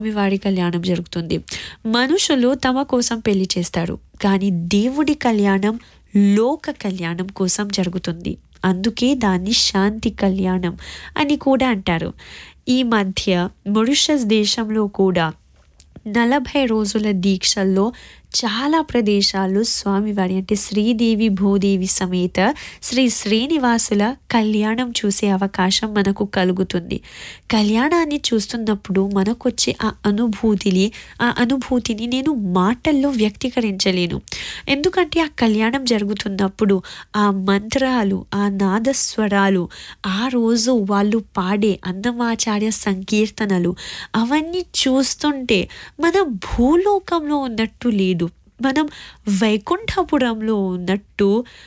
వాడి కళ్యాణం జరుగుతుంది మనుషులు తమ కోసం పెళ్లి చేస్తారు కానీ దేవుడి కళ్యాణం లోక కళ్యాణం కోసం జరుగుతుంది అందుకే దాన్ని శాంతి కళ్యాణం అని కూడా అంటారు ఈ మధ్య మొరిషస్ దేశంలో కూడా నలభై రోజుల దీక్షల్లో చాలా ప్రదేశాలు స్వామివారి అంటే శ్రీదేవి భూదేవి సమేత శ్రీ శ్రీనివాసుల కళ్యాణం చూసే అవకాశం మనకు కలుగుతుంది కళ్యాణాన్ని చూస్తున్నప్పుడు మనకొచ్చే ఆ అనుభూతిని ఆ అనుభూతిని నేను మాటల్లో వ్యక్తీకరించలేను ఎందుకంటే ఆ కళ్యాణం జరుగుతున్నప్పుడు ఆ మంత్రాలు ఆ నాదస్వరాలు ఆ రోజు వాళ్ళు పాడే అన్నమాచార్య సంకీర్తనలు అవన్నీ చూస్తుంటే మన భూలోకంలో ఉన్నట్టు లేదు మనం వైకుంఠపురంలో ఉన్నట్టు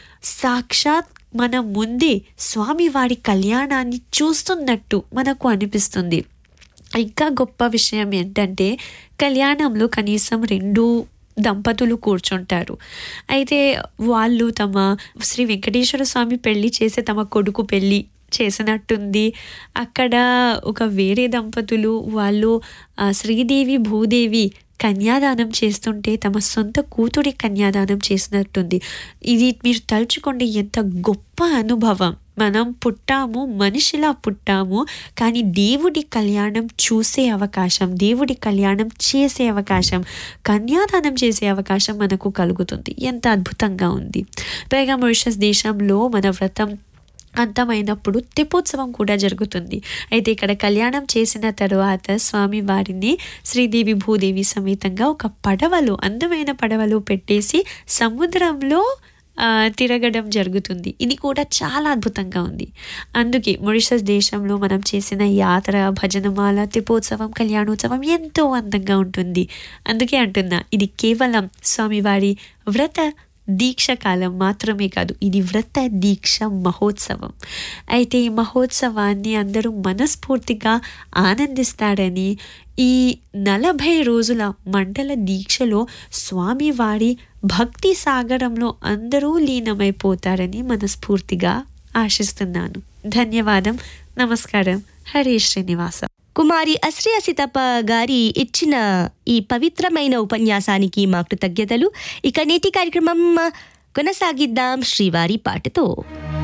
సాక్షాత్ మన ముందే స్వామివారి కళ్యాణాన్ని చూస్తున్నట్టు మనకు అనిపిస్తుంది ఇంకా గొప్ప విషయం ఏంటంటే కళ్యాణంలో కనీసం రెండు దంపతులు కూర్చుంటారు అయితే వాళ్ళు తమ శ్రీ వెంకటేశ్వర స్వామి పెళ్లి చేసే తమ కొడుకు పెళ్ళి చేసినట్టుంది అక్కడ ఒక వేరే దంపతులు వాళ్ళు ఆ, శ్రీదేవి భూదేవి కన్యాదానం చేస్తుంటే తమ సొంత కూతురి కన్యాదానం చేసినట్టుంది ఇది మీరు తలుచుకోండి ఎంత గొప్ప అనుభవం మనం పుట్టాము మనిషిలా పుట్టాము కానీ దేవుడి కళ్యాణం చూసే అవకాశం దేవుడి కళ్యాణం చేసే అవకాశం కన్యాదానం చేసే అవకాశం మనకు కలుగుతుంది ఎంత అద్భుతంగా ఉంది పైగా మొరిషస్ దేశంలో మన వ్రతం అంతమైనప్పుడు తెప్పోత్సవం కూడా జరుగుతుంది అయితే ఇక్కడ కళ్యాణం చేసిన తరువాత స్వామి వారిని శ్రీదేవి భూదేవి సమేతంగా ఒక పడవలో అందమైన పడవలో పెట్టేసి సముద్రంలో ఆ, తిరగడం జరుగుతుంది ఇది కూడా చాలా అద్భుతంగా ఉంది అందుకే మొరిషస్ దేశంలో మనం చేసిన యాత్ర భజనమాల తెప్పోత్సవం కళ్యాణోత్సవం ఎంతో అందంగా ఉంటుంది అందుకే అంటున్నా ఇది కేవలం స్వామివారి వ్రత దీక్ష కాలం మాత్రమే కాదు ఇది వ్రత దీక్ష మహోత్సవం అయితే ఈ మహోత్సవాన్ని అందరూ మనస్ఫూర్తిగా ఆనందిస్తారని ఈ నలభై రోజుల మండల దీక్షలో స్వామివారి భక్తి సాగరంలో అందరూ లీనమైపోతారని మనస్ఫూర్తిగా ఆశిస్తున్నాను ధన్యవాదం నమస్కారం హరే శ్రీనివాస కుమారి అశ్రయ సీతప్ప గారి ఇచ్చిన ఈ పవిత్రమైన ఉపన్యాసానికి మా కృతజ్ఞతలు ఇక నేటి కార్యక్రమం కొనసాగిద్దాం శ్రీవారి పాటతో